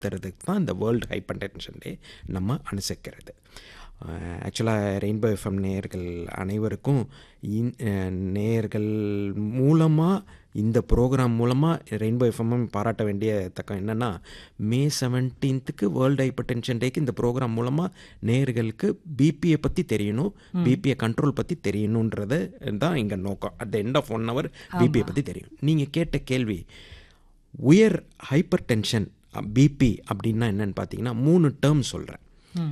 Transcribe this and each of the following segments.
உணர்த்துறதுக்கு தான் இந்த world hyper tension டே நம்ம அனுசரிக்கிறது ஆக்சுவலாக ரெயின்போ எஃப்எம் நேயர்கள் அனைவருக்கும் இன் நேயர்கள் மூலமாக இந்த ப்ரோக்ராம் மூலமாக ரெயின்போ எஃப்எம்எம் பாராட்ட வேண்டிய தக்கம் என்னென்னா மே செவன்டீன்த்துக்கு வேர்ல்டு ஹைப்பர் டென்ஷன் டேக்கு இந்த ப்ரோக்ராம் மூலமாக நேயர்களுக்கு பிபியை பற்றி தெரியணும் பிபியை கண்ட்ரோல் பற்றி தெரியணுன்றது தான் இங்கே நோக்கம் at the end of one hour பிபியை பற்றி தெரியும் நீங்கள் கேட்ட கேள்வி உயர் ஹைப்பர் டென்ஷன் பிபி அப்படின்னா என்னன்னு பார்த்தீங்கன்னா மூணு டேர்ம் சொல்கிறேன்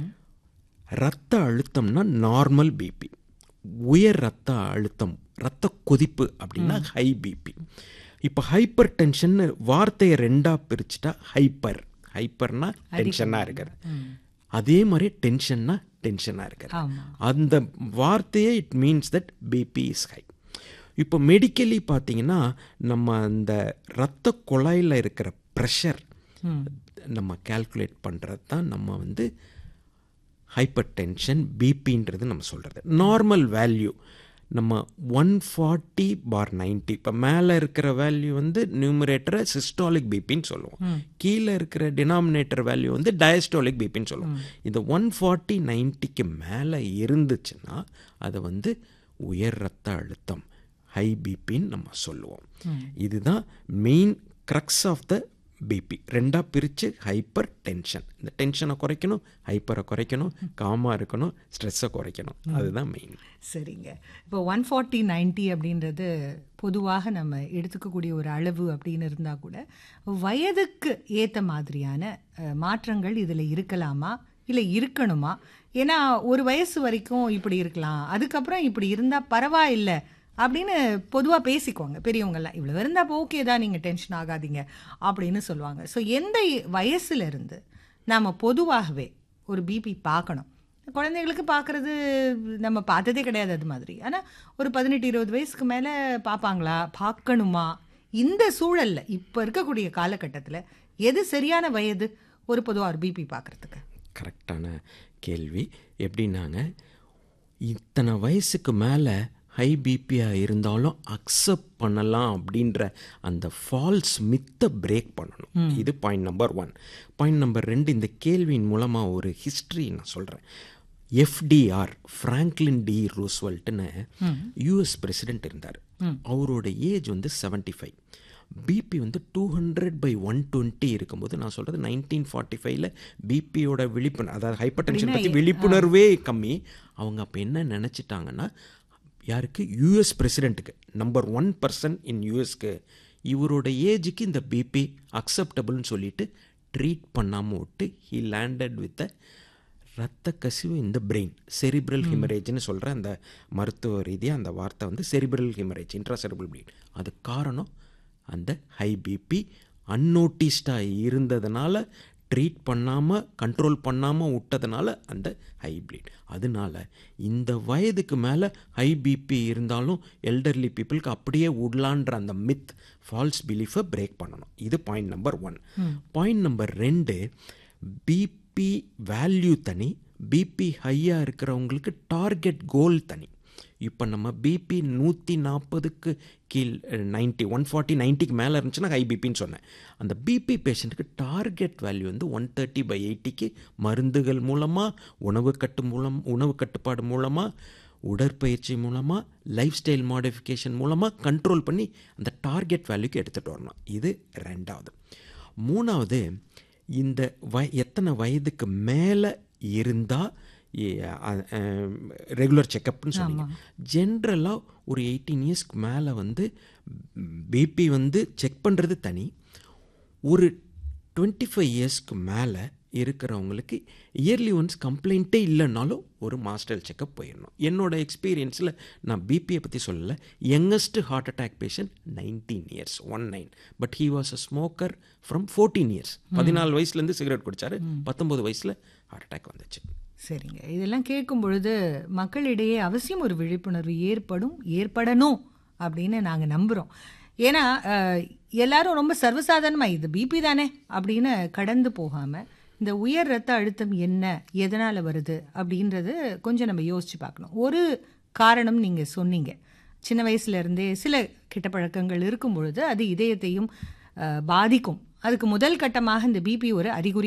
ரத்த அழுத்தம்னா நார்மல் பிபி உயர் ரத்த அழுத்தம் ரத்த கொதிப்பு அப்படின்னா ஹை பிபி இப்போ ஹைப்பர் டென்ஷன் வார்த்தையை ரெண்டாக பிரிச்சுட்டா ஹைப்பர் ஹைப்பர்னா டென்ஷனாக இருக்கிறது அதே மாதிரி டென்ஷன்னா டென்ஷனாக இருக்கிறது அந்த வார்த்தையே it means that BP is high இப்போ மெடிக்கலி பார்த்தீங்கன்னா நம்ம அந்த ரத்த குழாயில் இருக்கிற ப்ரெஷர் நம்ம கால்குலேட் பண்ணுறது தான் நம்ம வந்து ஹைப்பர் டென்ஷன் பிபின்றது நம்ம சொல்கிறது நார்மல் வேல்யூ நம்ம ஒன் ஃபார்ட்டி பார் நைன்ட்டி இப்போ மேலே இருக்கிற வேல்யூ வந்து நியூமரேட்டரை சிஸ்டாலிக் பிபின்னு சொல்லுவோம் கீழே இருக்கிற டினாமினேட்டர் வேல்யூ வந்து டயஸ்டாலிக் பிபின்னு சொல்லுவோம் இந்த ஒன் ஃபார்ட்டி நைன்ட்டிக்கு மேலே இருந்துச்சுன்னா அதை வந்து உயர் ரத்த அழுத்தம் ஹை பிபின்னு நம்ம சொல்லுவோம் இதுதான் main crux of the BP ரெண்டாக பிரித்து ஹைப்பர் டென்ஷன் இந்த டென்ஷனை குறைக்கணும் ஹைப்பரை குறைக்கணும் காமாக இருக்கணும் ஸ்ட்ரெஸ்ஸை குறைக்கணும் அதுதான் மெயின் சரிங்க இப்போ ஒன் ஃபார்ட்டி நைன்ட்டி அப்படின்றது பொதுவாக நம்ம எடுத்துக்கக்கூடிய ஒரு அளவு அப்படின்னு இருந்தால் கூட வயதுக்கு ஏற்ற மாதிரியான மாற்றங்கள் இதில் இருக்கலாமா இல்லை இருக்கணுமா ஏன்னா ஒரு வயசு வரைக்கும் இப்படி இருக்கலாம் அதுக்கப்புறம் இப்படி இருந்தால் பரவாயில்லை அப்படின்னு பொதுவாக பேசிக்குவாங்க பெரியவங்கெல்லாம் இவ்வளோ இருந்தால் ஓகே தான் நீங்கள் டென்ஷன் ஆகாதீங்க அப்படின்னு சொல்லுவாங்க ஸோ எந்த வயசுலேருந்து நாம் பொதுவாகவே ஒரு பிபி பார்க்கணும் குழந்தைங்களுக்கு பார்க்குறது நம்ம பார்த்ததே கிடையாது அது மாதிரி ஆனால் ஒரு பதினெட்டு இருபது வயசுக்கு மேலே பார்ப்பாங்களா பார்க்கணுமா இந்த சூழலில் இப்போ இருக்கக்கூடிய காலகட்டத்தில் எது சரியான வயது ஒரு பொதுவாக ஒரு பிபி பார்க்குறதுக்கு கரெக்டான கேள்வி எப்படின்னாங்க இத்தனை வயசுக்கு மேலே ஹை பிபியாக இருந்தாலும் அக்செப்ட் பண்ணலாம் அப்படின்ற அந்த ஃபால்ஸ் மித்தை பிரேக் பண்ணணும் இது point number one point number ரெண்டு இந்த கேள்வியின் மூலமாக ஒரு ஹிஸ்ட்ரி நான் சொல்கிறேன் எஃப்டிஆர் ஃப்ராங்க்லின் டி ரூஸ்வெல்ட்னு யூஎஸ் பிரசிடென்ட் இருந்தார் அவரோட ஏஜ் வந்து செவன்ட்டி ஃபைவ் பிபி வந்து two hundred by one twenty இருக்கும்போது நான் சொல்கிறது நைன்டீன் ஃபார்ட்டி ஃபைவ்ல பிபியோட விழிப்புணர்வு அதாவது ஹைப்பர் டென்ஷன் பற்றி விழிப்புணர்வே கம்மி அவங்க அப்போ என்ன நினச்சிட்டாங்கன்னா யாருக்கு யூஎஸ் பிரசிடெண்ட்டுக்கு நம்பர் ஒன் பர்சன் இன் யூஎஸ்க்கு இவரோட ஏஜுக்கு இந்த பிபி அக்செப்டபுள்னு சொல்லிட்டு ட்ரீட் பண்ணாமல் விட்டு ஹி லேண்டட் வித் ரத்த கசிவு இந்த பிரெயின் செரிப்ரல் ஹிமரேஜ்னு சொல்கிற அந்த மருத்துவ ரீதியாக அந்த வார்த்தை வந்து செரிப்ரல் ஹிமரேஜ் இன்ட்ராசெரிபிள் ப்ளீட் அது காரணம் அந்த ஹை பிபி அன்னோட்டிஸ்டாக இருந்ததுனால ட்ரீட் பண்ணாமல் கண்ட்ரோல் பண்ணாமல் விட்டதுனால அந்த ஹை ப்ளீட் அதனால இந்த வயதுக்கு மேலே ஹை பிபி இருந்தாலும் எல்டர்லி பீப்புளுக்கு அப்படியே விடலான்ற அந்த மித் ஃபால்ஸ் பிலீஃபை பிரேக் பண்ணணும் இது point number one point number ரெண்டு பிபி வேல்யூ தனி பிபி ஹையாக இருக்கிறவங்களுக்கு டார்கெட் கோல் தனி இப்போ நம்ம பிபி நூற்றி நாற்பதுக்கு கீழ் நைன்ட்டி ஒன் ஃபார்ட்டி நைன்ட்டிக்கு மேலே இருந்துச்சுன்னா ஹை பிபின்னு சொன்னேன் அந்த பிபி பேஷண்ட்டுக்கு டார்கெட் வேல்யூ வந்து ஒன் தேர்ட்டி பை எயிட்டிக்கு மருந்துகள் மூலமாக உணவு கட்டு மூலம் உணவு கட்டுப்பாடு மூலமாக உடற்பயிற்சி மூலமாக லைஃப் ஸ்டைல் மாடிஃபிகேஷன் மூலமாக கண்ட்ரோல் பண்ணி அந்த டார்கெட் வேல்யூக்கு எடுத்துகிட்டு வரணும் இது ரெண்டாவது மூணாவது இந்த வய எத்தனை வயதுக்கு மேலே இருந்தால் ரெகுலர் செக்கப்னு சொன்னீங்க ஜென்ரலாக ஒரு எயிட்டீன் இயர்ஸ்க்கு மேலே வந்து பிபி வந்து செக் பண்ணுறது தனி ஒரு டுவெண்ட்டி ஃபைவ் இயர்ஸ்க்கு மேலே இருக்கிறவங்களுக்கு இயர்லி ஒன்ஸ் கம்ப்ளைண்ட்டே இல்லைனாலும் ஒரு மாஸ்டர் செக்கப் போயிடணும் என்னோட எக்ஸ்பீரியன்ஸில் நான் பிபியை பற்றி சொல்லலை youngest heart attack patient nineteen years one nine but he was a smoker from fourteen years பதினாலு வயசுலேருந்து சிகரெட் குடித்தார் பத்தொம்பது வயசில் ஹார்ட் அட்டாக் வந்துச்சு சரிங்க இதெல்லாம் கேட்கும் பொழுது மக்களிடையே அவசியம் ஒரு விழிப்புணர்வு ஏற்படும் ஏற்படணும் அப்படின்னு நாங்கள் நம்புகிறோம் ஏன்னா எல்லாரும் ரொம்ப சர்வசாதாரணமாக இது பிபி தானே அப்படின்னு கடந்து போகாமல் இந்த உயர் ரத்த அழுத்தம் என்ன எதனால் வருது அப்படின்றது கொஞ்சம் நம்ம யோசித்து பார்க்கணும் ஒரு காரணம் நீங்கள் சொன்னீங்க சின்ன வயசுலேருந்தே சில கெட்ட பழக்கங்கள் இருக்கும் பொழுது அது இதயத்தையும் பாதிக்கும் அதுக்கு முதல் கட்டமாக இந்த பிபி ஒரு அறிகுறி